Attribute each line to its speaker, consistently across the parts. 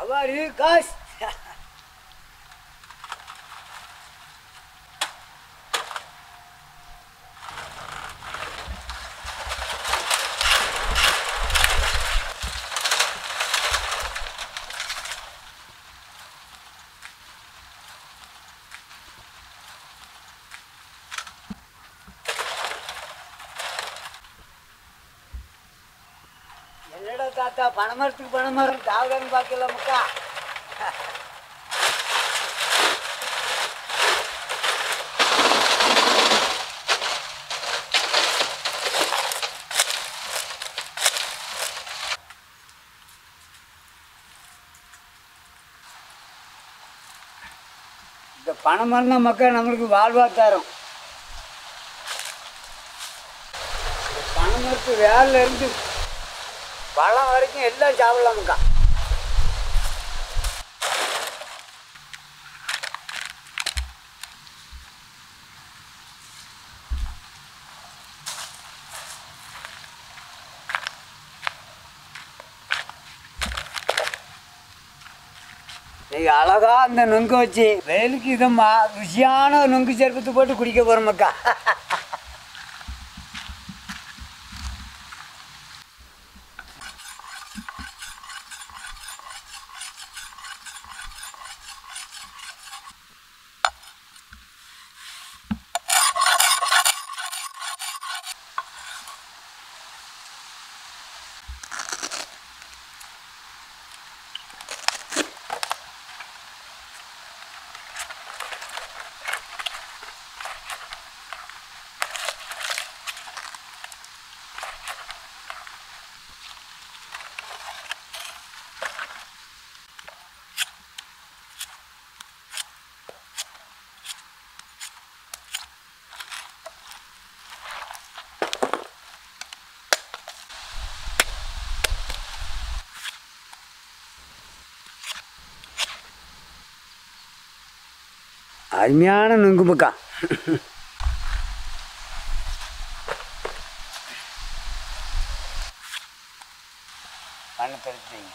Speaker 1: How are you guys? என்னடா தாத்தா பணமரத்துக்கு பணமரம் தாவதான்னு பார்க்கல மக்கா இந்த பணமரம் தான் மக்கா நம்மளுக்கு வாழ்வாதாரம் இந்த பனைமரத்து வேலில் இருந்து பழம் வரைக்கும் எல்லாம் சாப்பிடலாமுக்கா நீங்க அழகா அந்த நொங்கு வச்சு வெயிலுக்கு இதை மா ருசியான நொங்கு சேர்ப்பத்து போட்டு குடிக்க போறோம் மக்கா அருமையான நொங்கு மக்கா கண்ணு தெரிஞ்சுங்க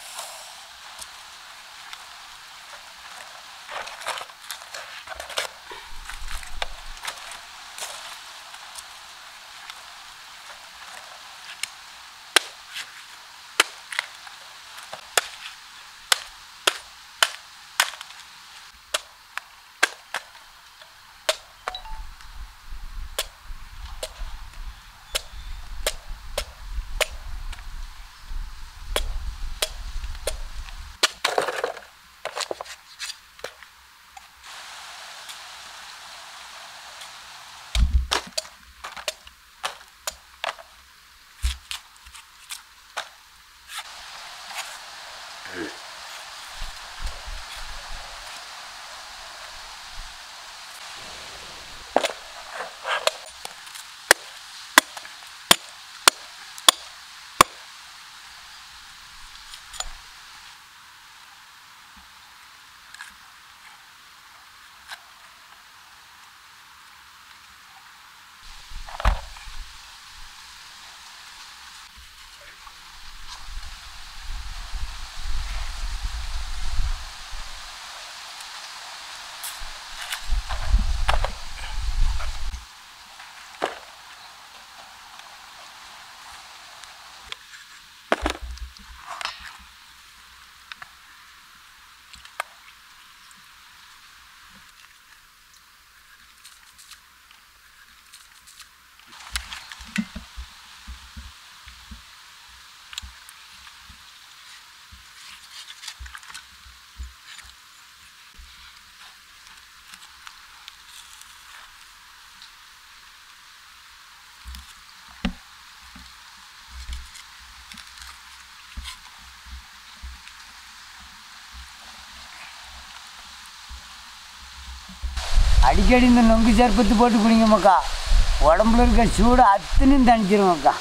Speaker 1: அடிக்கடி இந்த நொங்கு சர்பத்து போட்டு குடிங்க மக்கா உடம்புல இருக்க சூடு அத்தனையும் தணிச்சிரும் மக்கா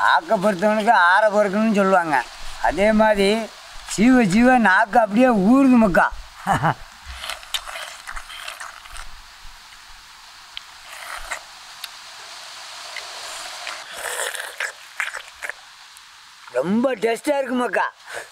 Speaker 1: ஆக்கப்படுத்தவனுக்கு ஆற பொறுக்கணும்னு சொல்லுவாங்க அதே மாதிரி ஜீவ ஜீவ நாக்கு அப்படியே ஊறுது மக்கா ரொம்ப டேஸ்டாக இருக்கு மக்கா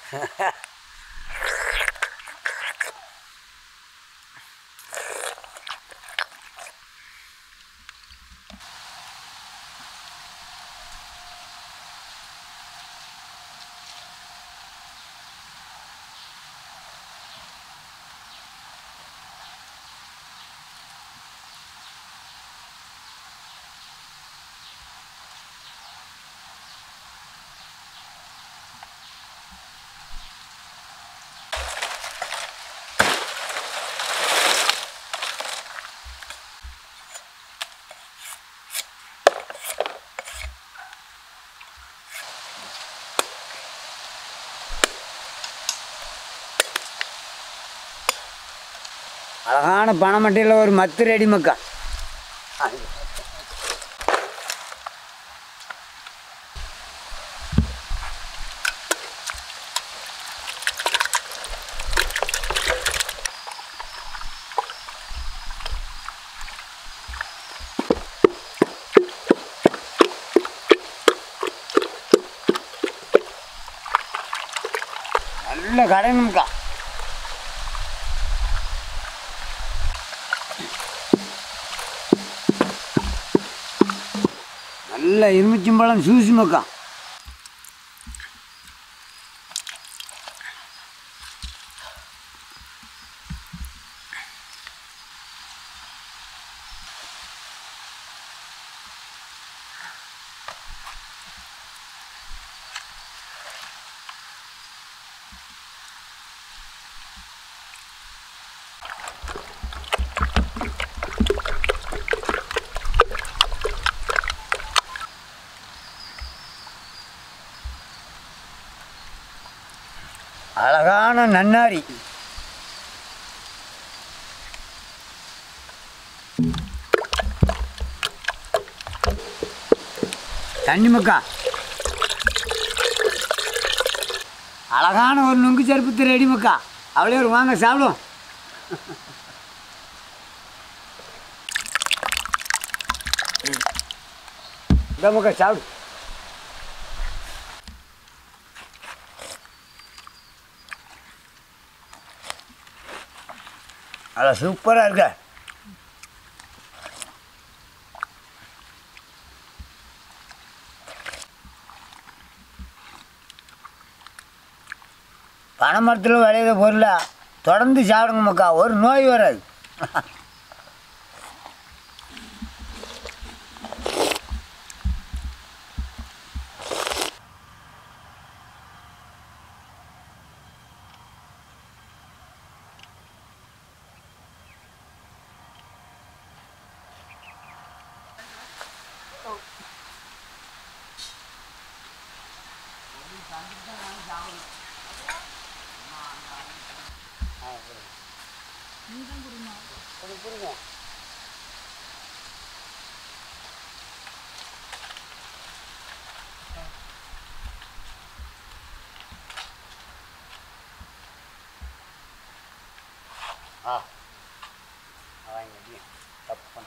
Speaker 1: அழகான பனைமட்டையில் ஒரு மத்து ரெடி மக்கா நல்ல கடைனுக்கா நல்ல எலுமிச்சம்பழம் ஜூஸ் மக்கா அழகான நன்னாரி தண்ணி மக்கா அழகான ஒரு நுங்கு செருப்பு ரெடி மக்கா அவளே ஒரு வாங்க சாப்பிடுவோம் இந்த மக்கா சாப்பிடு அதான் சூப்பராக இருக்க பனைமரத்தில் விளையிற பொருளை தொடர்ந்து சாப்பிடுங்க மக்கா ஒரு நோய் வராது ஆ அவங்க தப்பு பண்ண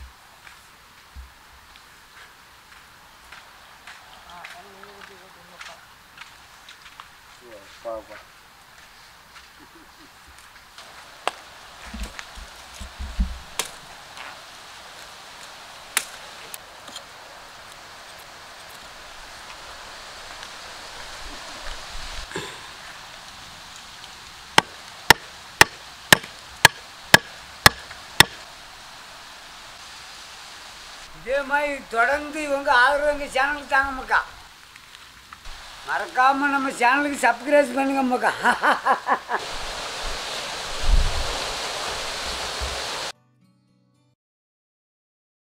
Speaker 1: இதே மாதிரி தொடர்ந்து இவங்க ஆதரவு எங்கள் சேனலுக்கு தாங்க மக்கா மறக்காமல் நம்ம சேனலுக்கு சப்ஸ்கிரைப் பண்ணுங்க மக்கா